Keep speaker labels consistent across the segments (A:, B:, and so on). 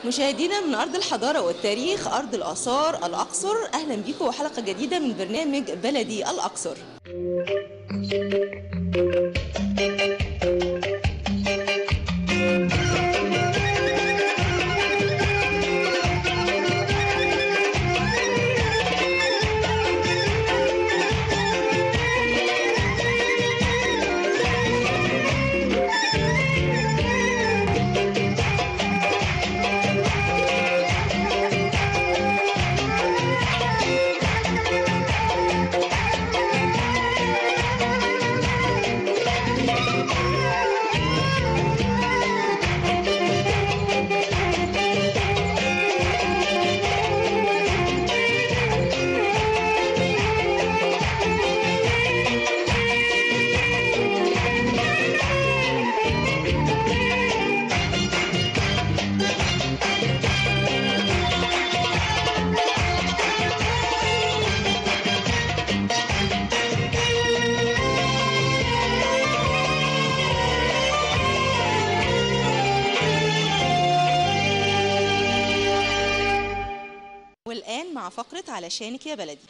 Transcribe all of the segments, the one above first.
A: مشاهدينا من أرض الحضارة والتاريخ أرض الآثار الأقصر أهلا بكم وحلقة جديدة من برنامج بلدي الأقصر والآن مع فقرة علشانك يا بلدي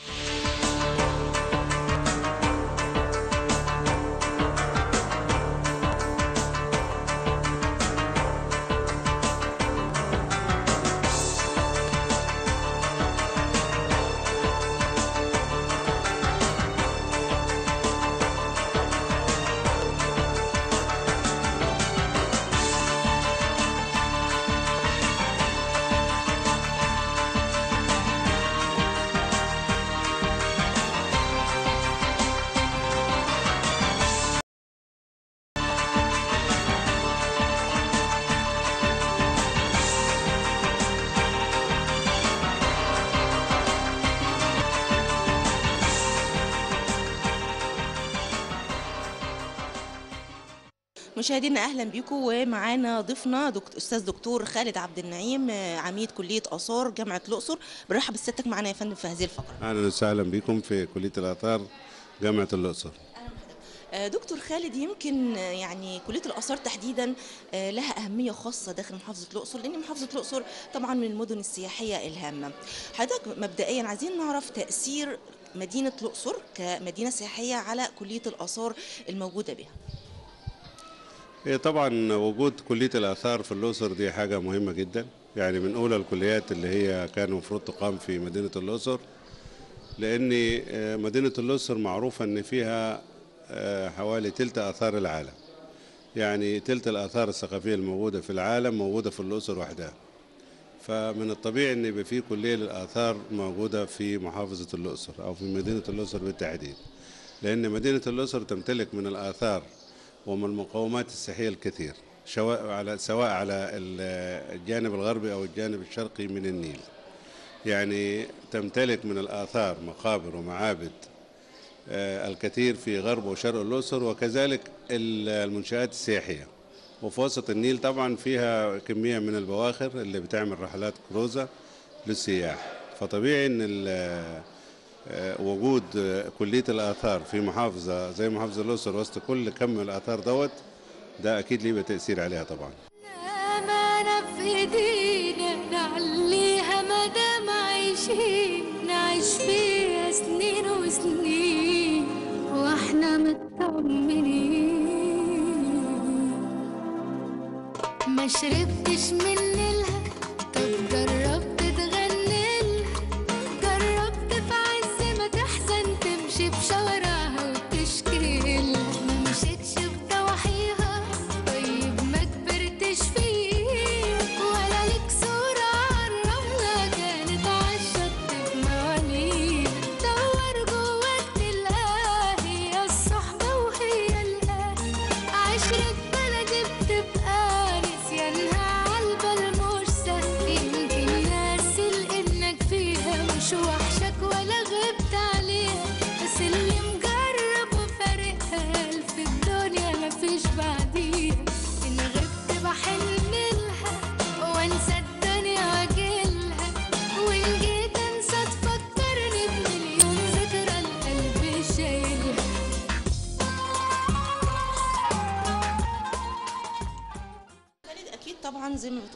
A: مشاهدينا اهلا بكم ومعانا ضيفنا دكتور استاذ دكتور خالد عبد النعيم آه، عميد كليه اثار جامعه الاقصر برحب بسيادتك معانا يا فندم في هذه الفقره
B: اهلا وسهلا بكم في كليه الاثار جامعه الاقصر
A: آه، دكتور خالد يمكن آه، يعني كليه الاثار تحديدا آه، لها اهميه خاصه داخل محافظه الاقصر لان محافظه الاقصر طبعا من المدن السياحيه الهامه حضرتك مبدئيا عايزين نعرف تاثير مدينه الاقصر كمدينه سياحيه على كليه الاثار الموجوده بها
B: هي طبعا وجود كليه الاثار في الاقصر دي حاجه مهمه جدا يعني من اولى الكليات اللي هي كان المفروض تقام في مدينه الاقصر لان آه، مدينه الاقصر معروفه ان فيها آه، حوالي تلت اثار العالم يعني تلت الاثار الثقافيه الموجوده في العالم موجوده في الاقصر وحدها فمن الطبيعي ان يبقى في كليه للاثار موجوده في محافظه الاقصر او في مدينه الاقصر بالتحديد لان مدينه الاقصر تمتلك من الاثار ومن المقومات السياحيه الكثير سواء على سواء على ال- الجانب الغربي او الجانب الشرقي من النيل يعني تمتلك من الاثار مقابر ومعابد آه، الكثير في غرب وشرق الأقصر وكذلك ال- المنشآت السياحية وفي وسط النيل طبعا فيها كمية من البواخر اللي بتعمل رحلات كروزة للسياح فطبيعي ان ال- آه، وجود آه، كلية الآثار في محافظة زي محافظة الأقصر وسط كل كم الآثار دوت ده أكيد ليه تأثير عليها طبعا
C: أمانة في إيدينا نعليها مدام عايشين نعيش فيها سنين وسنين وإحنا مطمنين ما شربتش من نيلها طب جربت تغني لها جربت في عز ما تحزن تمشي بشوارعها وتشكي لها ما مشيتش بضواحيها طيب ما كبرتش فيه ولا ليك صورة عالرملة كانت عالشط بمواليد دور جواك تلقاها هي الصحبة وهي الأهل عشرة بلدي بتبقى نسيانها عالبال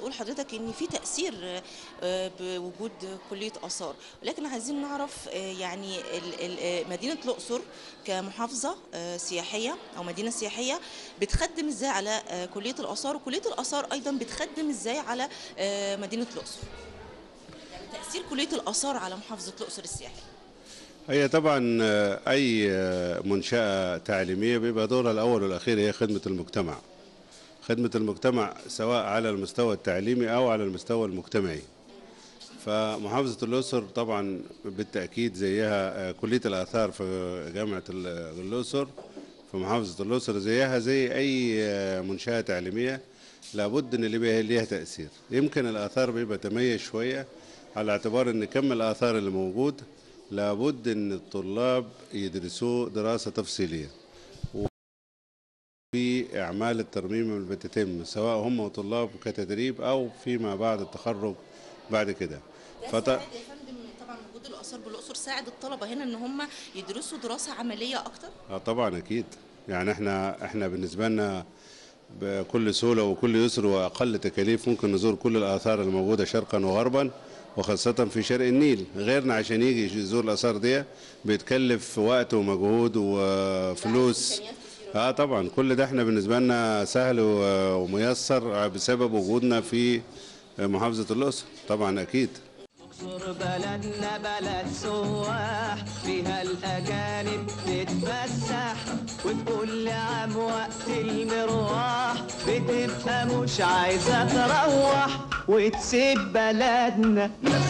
A: بتقول حضرتك ان في تاثير آه، بوجود كليه اثار ولكن عايزين نعرف آه، يعني ال- ال- آه، مدينه الاقصر كمحافظه آه، سياحيه او مدينه سياحيه بتخدم ازاي على آه، كليه الاثار وكليه الاثار ايضا بتخدم ازاي على آه، مدينه الاقصر يعني تاثير كليه الاثار على محافظه الاقصر السياحيه
B: هي طبعا آه، اي آه، منشاه تعليميه بيبقى دورها الاول والاخير هي خدمه المجتمع خدمه المجتمع سواء على المستوى التعليمي او على المستوى المجتمعي فمحافظه الاقصر طبعا بالتاكيد زيها آه، كليه الاثار في جامعه ال- الاقصر في محافظه الاقصر زيها زي اي آه، منشاه تعليميه لابد ان اللي بيها ليها تاثير يمكن الاثار بيبقى تميز شويه على اعتبار ان كم الاثار اللي موجود لابد ان الطلاب يدرسوه دراسه تفصيليه في اعمال الترميم اللي بتتم سواء هم طلاب كتدريب او فيما بعد التخرج بعد كده فط...
A: ساعد يا فندم طبعا وجود الاثار بالاقصر ساعد الطلبه هنا ان هم يدرسوا دراسه عمليه اكتر
B: اه طبعا اكيد يعني احنا احنا بالنسبه لنا بكل سهوله وكل يسر واقل تكاليف ممكن نزور كل الاثار الموجوده شرقا وغربا وخاصة في شرق النيل غيرنا عشان يجي يزور الآثار دي بيتكلف وقت ومجهود وفلوس اه طبعا كل ده احنا بالنسبة لنا سهل و- وميسر بسبب وجودنا في محافظة الأقصر طبعا أكيد
D: اقصر بلدنا بلد سواح فيها الاجانب تتفسح وفي كل عام وقت المروح بتبقى مش عايزه تروح وتسيب بلدنا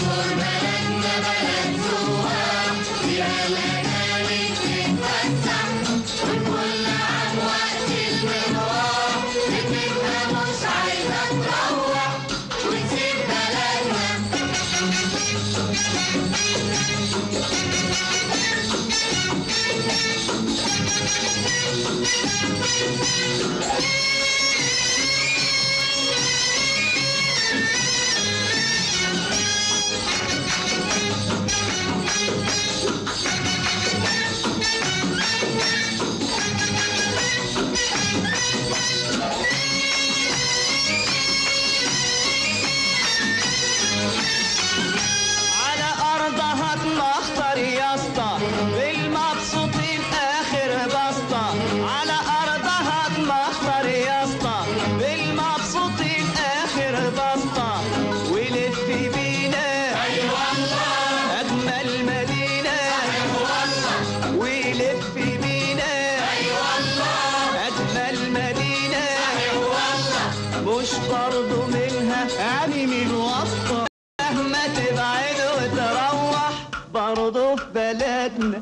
D: على ارضها تمخطر يا اسطى بالمبسوطين اخر بسطة على ارضها تمخطر يا اسطى بالمبسوطين اخر بسطة ولف بينا اي والله اجمل مدينة اي والله ولف بينا اي والله اجمل مدينة اي والله مش برضو منها يعني من وسطة مهما تبعد وتروح برضه في بلدنا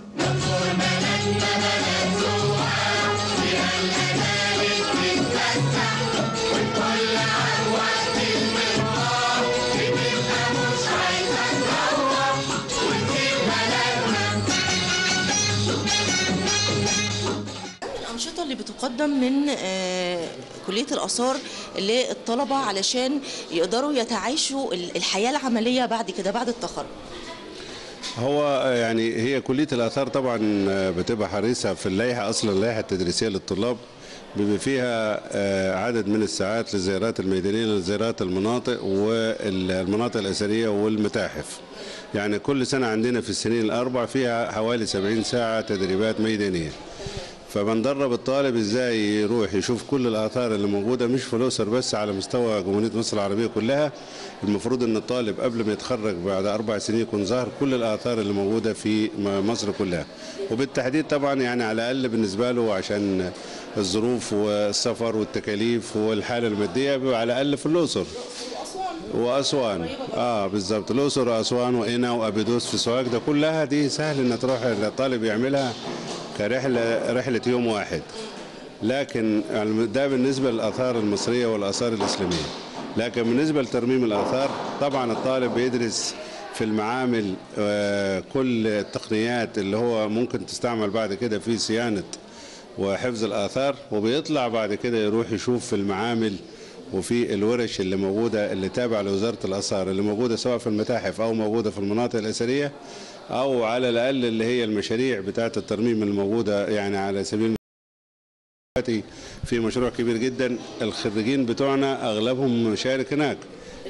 A: الأنشطة اللي بتقدم من آه، كلية الآثار للطلبة علشان يقدروا يتعايشوا ال- الحياة العملية بعد كده بعد التخرج
B: هو يعني هي كلية الآثار طبعا بتبقى حريصة في اللائحة أصلا اللائحة التدريسية للطلاب بيبقى فيها آه، عدد من الساعات للزيارات الميدانية لزيارات المناطق والمناطق الأثرية والمتاحف يعني كل سنة عندنا في السنين الأربع فيها حوالي 70 ساعة تدريبات ميدانية فبندرب الطالب ازاي يروح يشوف كل الاثار اللي موجوده مش في الاقصر بس على مستوى جمهوريه مصر العربيه كلها المفروض ان الطالب قبل ما يتخرج بعد اربع سنين يكون ظاهر كل الاثار اللي موجوده في م- مصر كلها وبالتحديد طبعا يعني على الاقل بالنسبه له عشان الظروف والسفر والتكاليف والحاله الماديه بيبقى على الاقل في الاقصر واسوان اه بالظبط الاقصر واسوان وقنا وابيدوس في سوهاج ده كلها دي سهل ان تروح الطالب يعملها كرحله رحله يوم واحد لكن ده بالنسبه للاثار المصريه والاثار الاسلاميه لكن بالنسبه لترميم الاثار طبعا الطالب بيدرس في المعامل آه، كل التقنيات اللي هو ممكن تستعمل بعد كده في صيانه وحفظ الاثار وبيطلع بعد كده يروح يشوف في المعامل وفي الورش اللي موجوده اللي تابعه لوزاره الاثار اللي موجوده سواء في المتاحف او موجوده في المناطق الاثريه او على الاقل اللي هي المشاريع بتاعه الترميم الموجوده يعني على سبيل دلوقتي في مشروع كبير جدا الخريجين بتوعنا اغلبهم مشارك هناك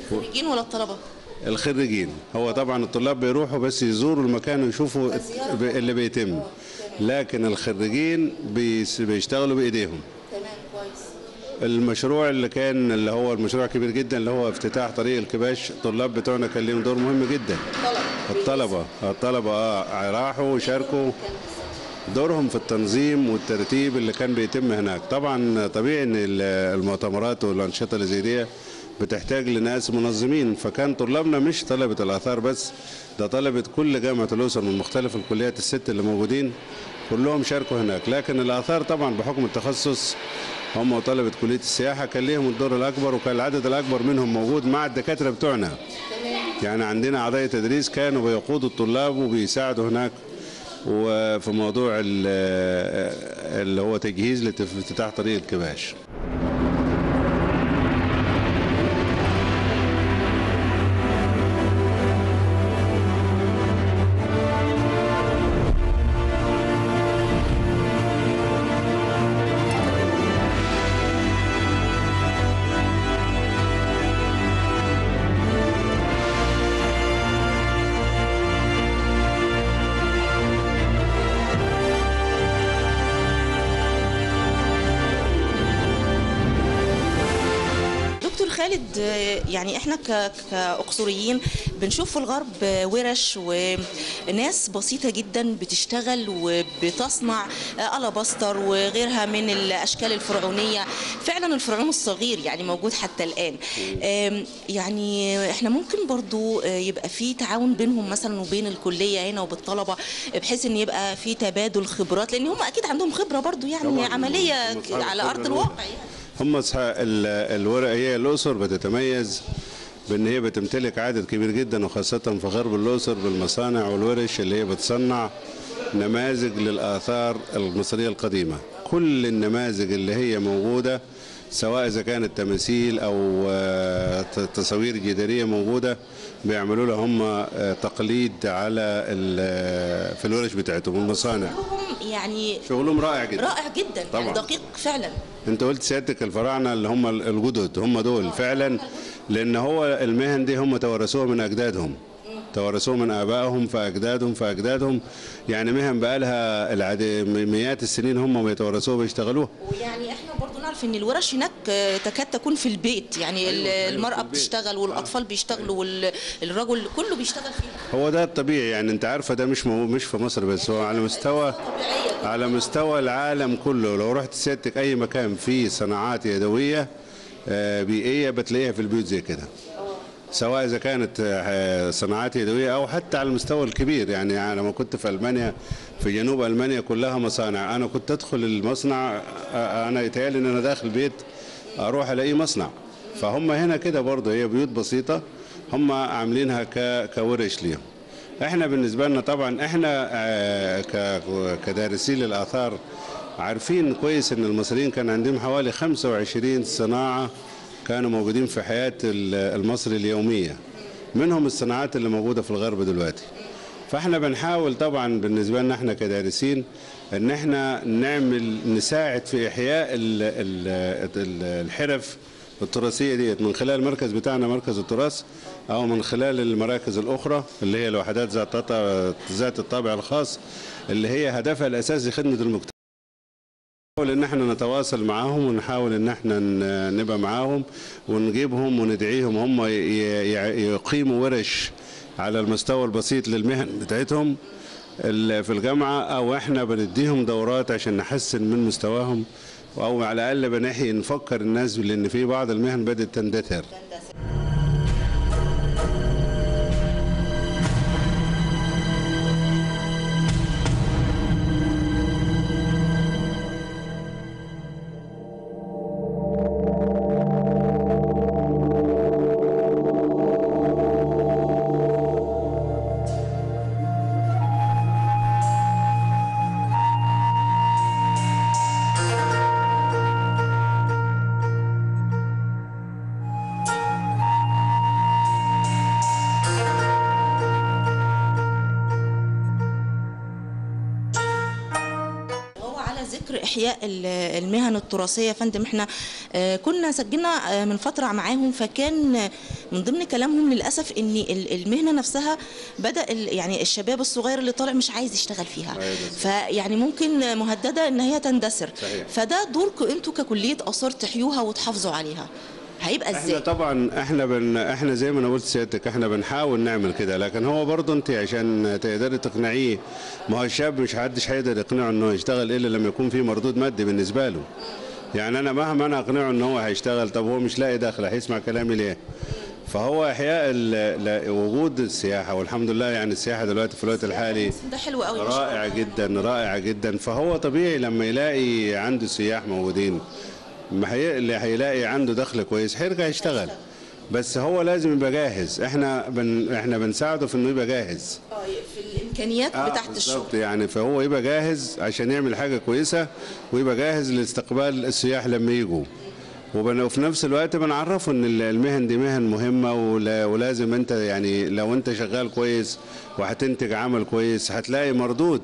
A: الخريجين ولا الطلبه
B: الخريجين هو طبعا الطلاب بيروحوا بس يزوروا المكان ويشوفوا ب- اللي بيتم لكن الخريجين بيس- بيشتغلوا بايديهم
A: تمام كويس
B: المشروع اللي كان اللي هو المشروع كبير جدا اللي هو افتتاح طريق الكباش الطلاب بتوعنا كان لهم دور مهم جدا الطلبه الطلبه اه راحوا وشاركوا دورهم في التنظيم والترتيب اللي كان بيتم هناك طبعا طبيعي ان ال- المؤتمرات والانشطه اللي زي دي بتحتاج لناس منظمين فكان طلابنا مش طلبه الاثار بس ده طلبه كل جامعه الاقصر من مختلف الكليات الست اللي موجودين كلهم شاركوا هناك لكن الاثار طبعا بحكم التخصص هم وطلبه كليه السياحه كان ليهم الدور الاكبر وكان العدد الاكبر منهم موجود مع الدكاتره بتوعنا يعني عندنا اعضاء تدريس كانوا بيقودوا الطلاب وبيساعدوا هناك وفي موضوع ال- اللي هو تجهيز لافتتاح طريق الكباش
A: دكتور خالد آه، يعني احنا ك- كأقصريين بنشوف في الغرب آه، ورش وناس بسيطة جدا بتشتغل وبتصنع آه، ألاباستر وغيرها من الأشكال الفرعونية فعلا الفرعون الصغير يعني موجود حتى الآن آم، يعني احنا ممكن برضو آه، يبقى في تعاون بينهم مثلا وبين الكلية هنا وبالطلبة بحيث ان يبقى في تبادل خبرات لان هم اكيد عندهم خبرة برضو يعني
B: طبعاً،
A: عملية
B: هم أصحاب
A: على
B: الخبرة
A: أرض
B: دول.
A: الواقع يعني.
B: هم أصحاب ال- الورق هي الأقصر بتتميز بأن هي بتمتلك عدد كبير جدا وخاصة في غرب الأقصر بالمصانع والورش اللي هي بتصنع نماذج للآثار المصرية القديمة كل النماذج اللي هي موجودة سواء إذا كانت تماثيل أو آه، ت- تصاوير جدارية موجودة بيعملوا لها هم آه، تقليد على ال- في الورش بتاعتهم المصانع
A: هم يعني
B: شغلهم رائع جدا
A: رائع جدا
B: طبعاً.
A: يعني دقيق فعلا
B: انت قلت سيادتك الفراعنه اللي هم الجدد هم دول فعلا لان هو المهن دي هم تورثوها من اجدادهم تورثوها من ابائهم فاجدادهم فاجدادهم يعني مهن بقى لها العد... مئات السنين هم بيتورثوها بيشتغلوها
A: ويعني احنا برضو نعرف ان الورش هناك آه، تكاد تكون في البيت يعني ال-
B: أيوة، في
A: المرأة
B: البيت.
A: بتشتغل والاطفال بيشتغلوا والرجل كله بيشتغل فيها
B: هو ده الطبيعي يعني انت عارفه ده مش مو... مش في مصر بس هو على مستوى على مستوى العالم كله لو رحت سيادتك اي مكان فيه صناعات يدويه آه، بيئيه بتلاقيها في البيوت زي كده سواء اذا كانت آه، صناعات يدويه او حتى على المستوى الكبير يعني انا لما كنت في المانيا في جنوب المانيا كلها مصانع انا كنت ادخل المصنع آه، انا يتهيألي ان انا داخل بيت اروح الاقي مصنع فهم هنا كده برضه هي بيوت بسيطه هم عاملينها ك- كورش ليهم احنا بالنسبه لنا طبعا احنا آه، ك- كدارسين للاثار عارفين كويس ان المصريين كان عندهم حوالي 25 صناعه كانوا موجودين في حياه ال- المصري اليوميه منهم الصناعات اللي موجوده في الغرب دلوقتي فاحنا بنحاول طبعا بالنسبه لنا احنا كدارسين ان احنا نعمل نساعد في احياء ال- ال- ال- الحرف التراثيه ديت من خلال المركز بتاعنا مركز التراث او من خلال المراكز الاخرى اللي هي الوحدات ذات الط- ذات الطابع الخاص اللي هي هدفها الاساسي خدمه المجتمع نحاول ان احنا نتواصل معاهم ونحاول ان احنا ن- نبقى معاهم ونجيبهم وندعيهم هم ي- ي- يقيموا ورش على المستوى البسيط للمهن بتاعتهم ال- في الجامعة او احنا بنديهم دورات عشان نحسن من مستواهم او على الاقل بنحي نفكر الناس لان في بعض المهن بدات تندثر
A: ذكر احياء ال- المهن التراثيه يا فندم احنا آه، كنا سجلنا آه، من فتره معاهم فكان آه، من ضمن كلامهم للاسف ان ال- المهنه نفسها بدا ال- يعني الشباب الصغير اللي طالع مش عايز يشتغل فيها
B: أيوة بالظبط.
A: فيعني ممكن مهدده ان هي تندثر
B: صحيح.
A: فده دوركم انتوا ككليه اثار تحيوها وتحافظوا عليها هيبقى
B: احنا
A: ازاي
B: طبعا احنا بن احنا زي ما انا قلت سيادتك احنا بنحاول نعمل كده لكن هو برضه انت عشان تقدري تقنعيه ما هو الشاب مش حدش هيقدر يقنعه انه يشتغل الا لما يكون في مردود مادي بالنسبه له يعني انا مهما انا اقنعه ان هو هيشتغل طب هو مش لاقي دخل هيسمع كلامي ليه فهو احياء ال- ل- وجود السياحه والحمد لله يعني السياحه دلوقتي في الوقت الحالي
A: ده حلو قوي ما شاء الله.
B: رائع جدا رائع جدا فهو طبيعي لما يلاقي عنده سياح موجودين ما هي- اللي هيلاقي عنده دخل كويس هيرجع يشتغل بس هو لازم يبقى جاهز احنا بن احنا بنساعده في انه يبقى جاهز
A: آه، في الامكانيات
B: آه،
A: بتاعت الشغل
B: بالظبط يعني فهو يبقى جاهز عشان يعمل حاجه كويسه ويبقى جاهز لاستقبال السياح لما يجوا وبن- وفي نفس الوقت بنعرفه ان ال- المهن دي مهن مهمه ولا- ولازم انت يعني لو انت شغال كويس وهتنتج عمل كويس هتلاقي مردود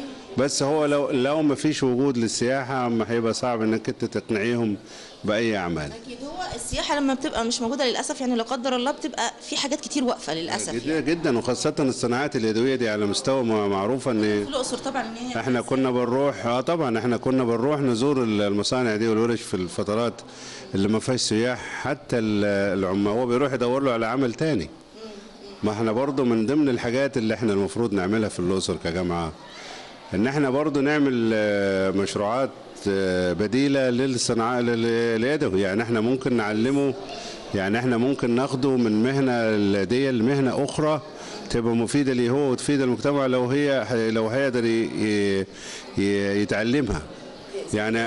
B: بس هو لو لو ما فيش وجود للسياحه ما هيبقى صعب انك انت تقنعيهم باي اعمال
A: اكيد هو السياحه لما بتبقى مش موجوده للاسف يعني لا قدر الله بتبقى في حاجات كتير واقفه للاسف
B: جدا جدا وخاصه الصناعات اليدويه دي على مستوى معروفه ان
A: في الاقصر طبعا ان هي
B: احنا كنا بنروح اه طبعا احنا كنا بنروح نزور المصانع دي والورش في الفترات اللي ما فيهاش سياح حتى ال- العمال هو بيروح يدور له على عمل تاني ما احنا برضو من ضمن الحاجات اللي احنا المفروض نعملها في الاقصر كجامعه ان احنا برضو نعمل آه، مشروعات آه، بديله للصناعه لل- اليدوي يعني احنا ممكن نعلمه يعني احنا ممكن ناخده من مهنه دي لمهنه اخرى تبقى مفيده ليه هو وتفيد المجتمع لو هي لو هيقدر ي- ي- ي- يتعلمها يعني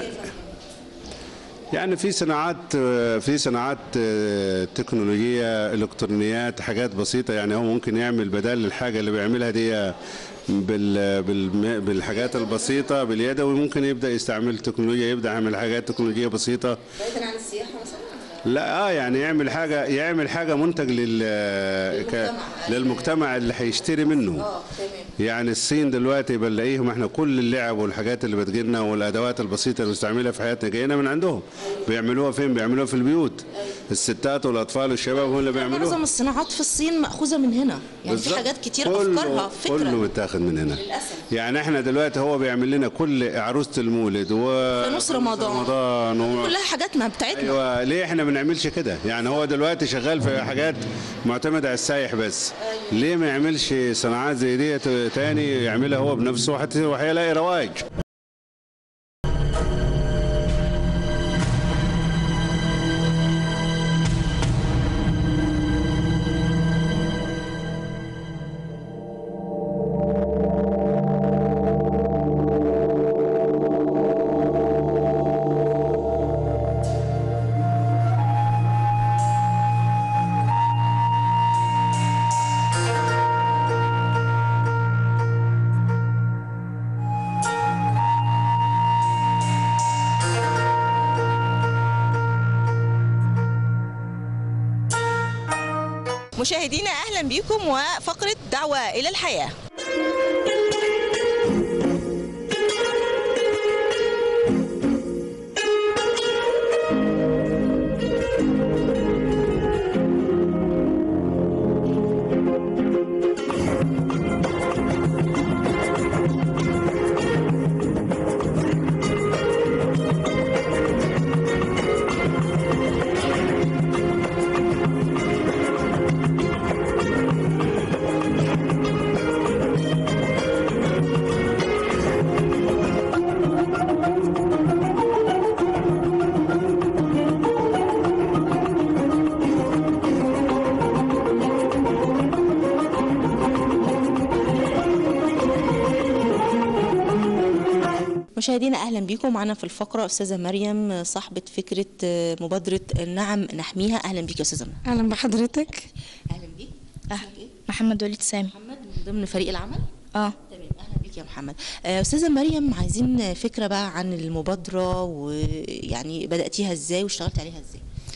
B: يعني في صناعات في صناعات تكنولوجيه الكترونيات حاجات بسيطه يعني هو ممكن يعمل بدل الحاجه اللي بيعملها دي بال بال بالحاجات البسيطه باليدوي ممكن يبدا يستعمل تكنولوجيا يبدا يعمل حاجات تكنولوجيه بسيطه
A: بعيدا عن السياحه مثلا
B: لا اه يعني يعمل حاجه يعمل حاجه منتج لل ك-
A: للمجتمع.
B: للمجتمع اللي هيشتري منه
A: اه تمام
B: يعني الصين دلوقتي بنلاقيهم احنا كل اللعب والحاجات اللي بتجيلنا والادوات البسيطه اللي بنستعملها في حياتنا جاينا من عندهم بيعملوها فين بيعملوها في البيوت الستات والاطفال والشباب هم اللي بيعملوها
A: معظم الصناعات في الصين ماخوذه من هنا يعني في
B: بالظبط.
A: حاجات كتير
B: كله-
A: افكارها
B: كله
A: فكره
B: متاخد من هنا
A: للأسف.
B: يعني احنا دلوقتي هو بيعمل لنا كل عروسه المولد و
A: فانوس رمضان.
B: رمضان و...
A: كلها حاجاتنا بتاعتنا
B: ايوه ليه احنا ما بنعملش كده يعني هو دلوقتي شغال في حاجات معتمده على السايح بس ليه ما يعملش صناعات زي دي تاني يعملها هو بنفسه وحت- وهيلاقي رواج
A: مشاهدينا اهلا بيكم وفقره دعوه الى الحياه مشاهدينا اهلا بيكم معنا في الفقره استاذه مريم صاحبه فكره مبادره نعم نحميها اهلا بيك يا استاذه مريم
E: اهلا بحضرتك
A: اهلا بيك
E: أهلا. محمد وليد سامي
A: محمد من ضمن فريق العمل
E: اه
A: تمام اهلا بيك يا محمد آه، استاذه مريم عايزين فكره بقى عن المبادره ويعني بداتيها ازاي واشتغلت عليها ازاي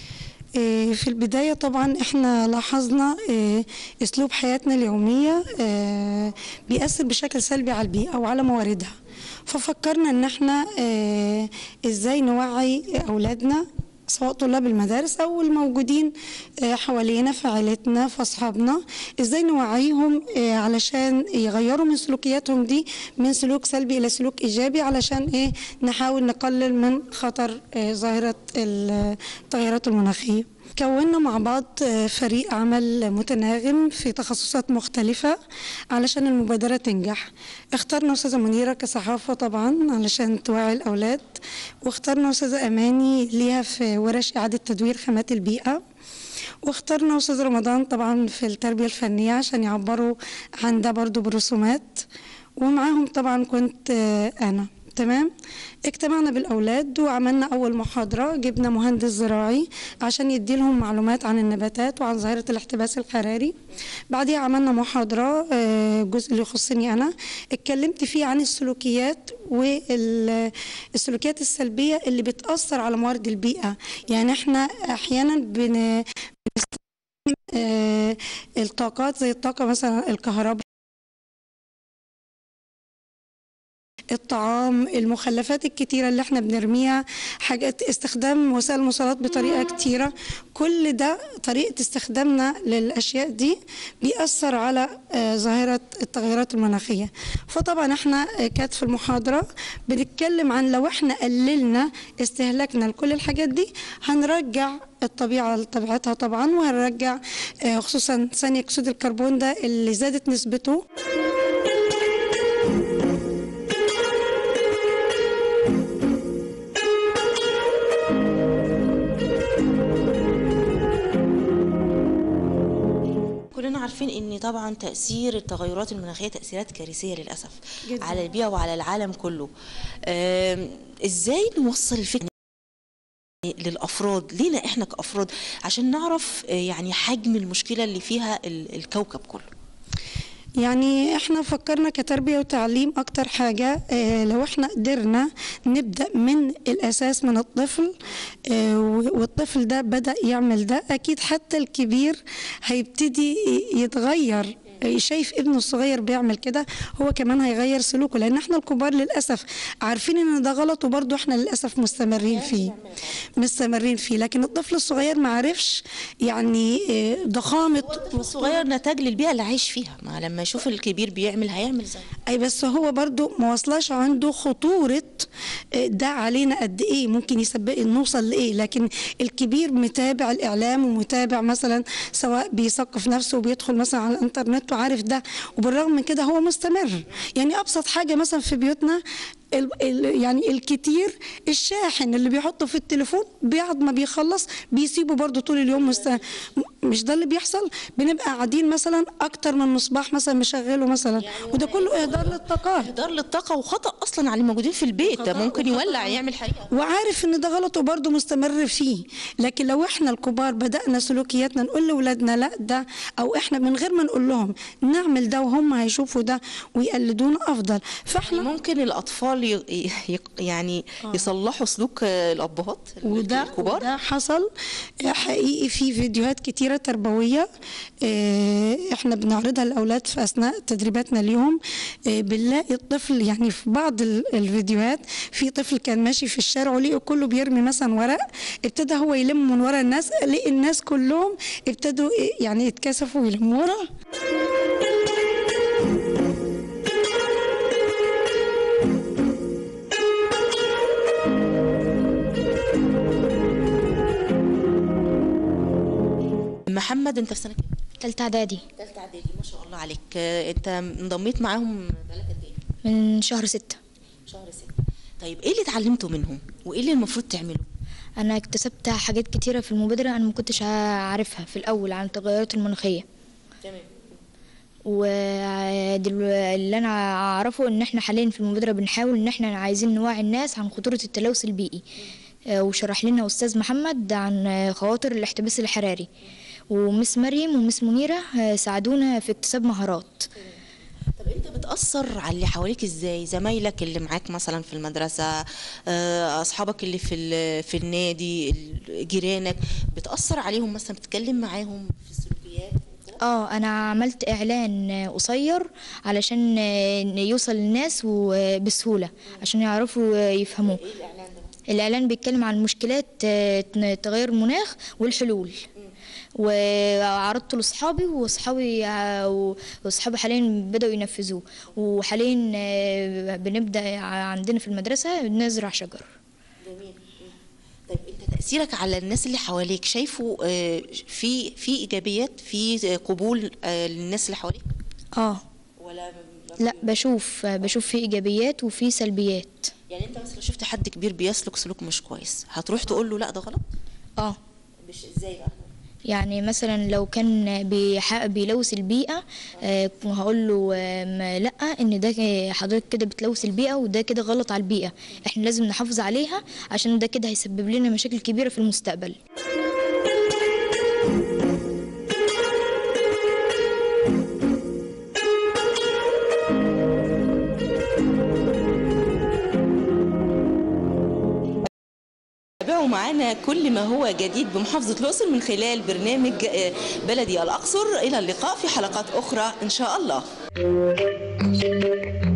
F: آه، في البداية طبعا احنا لاحظنا آه، اسلوب حياتنا اليومية آه، بيأثر بشكل سلبي على البيئة وعلى مواردها ففكرنا ان احنا آه، ازاي نوعي اولادنا سواء طلاب المدارس او الموجودين آه، حوالينا في عائلتنا في اصحابنا ازاي نوعيهم آه، علشان يغيروا من سلوكياتهم دي من سلوك سلبي الى سلوك ايجابي علشان ايه نحاول نقلل من خطر آه، ظاهره التغيرات المناخيه كونا مع بعض آه، فريق عمل متناغم في تخصصات مختلفة علشان المبادرة تنجح اخترنا أستاذة منيرة كصحافة طبعا علشان توعي الأولاد واخترنا أستاذة أماني ليها في ورش إعادة تدوير خامات البيئة واخترنا أستاذ رمضان طبعا في التربية الفنية عشان يعبروا عن ده برضو برسومات ومعاهم طبعا كنت آه، أنا تمام اجتمعنا بالأولاد وعملنا أول محاضرة جبنا مهندس زراعي عشان يديلهم معلومات عن النباتات وعن ظاهرة الاحتباس الحراري بعدها عملنا محاضرة آه، الجزء اللي يخصني أنا اتكلمت فيه عن السلوكيات والسلوكيات السلبية اللي بتأثر على موارد البيئة يعني احنا أحيانا بن بنستخدم آه، الطاقات زي الطاقة مثلا الكهرباء الطعام المخلفات الكتيرة اللي احنا بنرميها حاجات استخدام وسائل المواصلات بطريقة كتيرة كل ده طريقة استخدامنا للأشياء دي بيأثر على آه، ظاهرة التغيرات المناخية فطبعا احنا آه، كانت في المحاضرة بنتكلم عن لو احنا قللنا استهلاكنا لكل الحاجات دي هنرجع الطبيعة لطبيعتها طبعا وهنرجع آه، خصوصا ثاني أكسيد الكربون ده اللي زادت نسبته
A: كلنا عارفين ان طبعا تاثير التغيرات المناخيه تاثيرات كارثيه للاسف
F: جداً.
A: على البيئه وعلى العالم كله آم، ازاي نوصل الفكره للافراد لينا احنا كافراد عشان نعرف آه، يعني حجم المشكله اللي فيها ال- الكوكب كله
F: يعني احنا فكرنا كتربية وتعليم اكتر حاجة اه لو احنا قدرنا نبدأ من الاساس من الطفل اه والطفل ده بدأ يعمل ده اكيد حتى الكبير هيبتدي يتغير شايف ابنه الصغير بيعمل كده هو كمان هيغير سلوكه لان احنا الكبار للاسف عارفين ان ده غلط وبرضه احنا للاسف مستمرين فيه مستمرين فيه لكن الطفل الصغير ما عرفش يعني اه، ضخامه
A: الطفل الصغير نتاج للبيئه اللي عايش فيها ما لما يشوف الكبير بيعمل هيعمل زيه
F: اي بس هو برضو ما وصلش عنده خطورة آه، ده علينا قد ايه ممكن يسبق نوصل لايه لكن الكبير متابع الاعلام ومتابع مثلا سواء بيثقف نفسه وبيدخل مثلا على الانترنت وعارف ده وبالرغم من كده هو مستمر يعني ابسط حاجة مثلا في بيوتنا ال ال يعني الكتير الشاحن اللي بيحطه في التليفون بعد ما بيخلص بيسيبه برضه طول اليوم مست... م- مش ده اللي بيحصل بنبقى قاعدين مثلا اكتر من مصباح مثلا مشغله مثلا وده كله اهدار للطاقات
A: اهدار للطاقه وخطا اصلا على الموجودين في البيت ده
F: خطأ
A: ممكن
F: وخطأ.
A: يولع يعمل حريقه
F: وعارف ان ده غلط وبرضه مستمر فيه لكن لو احنا الكبار بدأنا سلوكياتنا نقول لاولادنا لا ده او احنا من غير ما نقول لهم نعمل ده وهم هيشوفوا ده ويقلدونا افضل
A: يعني
F: فاحنا
A: ممكن الاطفال ي- ي- يعني يصلحوا سلوك آه، الابهات
F: وده
A: الكبار
F: وده حصل حقيقي في فيديوهات كتيرة تربوية آه، احنا بنعرضها للأولاد في أثناء تدريباتنا اليوم آه، بنلاقي الطفل يعني في بعض ال- الفيديوهات في طفل كان ماشي في الشارع ولقي كله بيرمي مثلا ورق ابتدى هو يلم من ورا الناس لقي الناس كلهم ابتدوا يعني يتكسفوا ويلموا ورا
A: محمد انت في سنه كام؟
E: تالتة إعدادي
A: ثالثه اعدادي ما شاء الله عليك آه، انت انضميت معاهم بقالك قد ايه؟
E: من شهر ستة
A: شهر ستة طيب ايه اللي اتعلمته منهم؟ وايه اللي المفروض تعمله؟
E: أنا اكتسبت حاجات كتيرة في المبادرة أنا ما كنتش عارفها في الأول عن التغيرات المناخية
A: تمام
E: واللي أنا أعرفه إن إحنا حاليا في المبادرة بنحاول إن إحنا عايزين نوعي الناس عن خطورة التلوث البيئي آه، وشرح لنا أستاذ محمد عن آه، خواطر الاحتباس الحراري ومس مريم ومس منيرة آه، ساعدونا في اكتساب مهارات
A: طب انت بتأثر على اللي حواليك ازاي زمايلك اللي معاك مثلا في المدرسة آه، أصحابك اللي في ال- في النادي ال- جيرانك بتأثر عليهم مثلا بتتكلم معاهم في السلوكيات
E: اه انا عملت اعلان آه، قصير علشان آه، يوصل للناس وبسهولة عشان يعرفوا آه، يفهموه الاعلان بيتكلم عن مشكلات آه، تغير المناخ والحلول وعرضته لاصحابي واصحابي ع- واصحابي حاليا بداوا ينفذوه وحاليا آه، بنبدا عندنا في المدرسه نزرع شجر
A: جميل طيب انت تأثيرك على الناس اللي حواليك شايفه آه، في في إيجابيات في قبول آه، للناس اللي حواليك
E: اه
A: ولا
E: لا بشوف بشوف في ايجابيات وفي سلبيات
A: يعني انت مثلا شفت حد كبير بيسلك سلوك مش كويس هتروح تقول له لا ده غلط
E: اه
A: مش ازاي بقى
E: يعني مثلا لو كان بيح- بيلوث البيئة آه، هقول له آم، لا ان ده ك- حضرتك كده بتلوث البيئة وده كده غلط على البيئة احنا لازم نحافظ عليها عشان ده كده هيسبب لنا مشاكل كبيرة في المستقبل
A: تابعوا معنا كل ما هو جديد بمحافظة الأقصر من خلال برنامج آه، بلدي الأقصر إلى اللقاء في حلقات أخرى إن شاء الله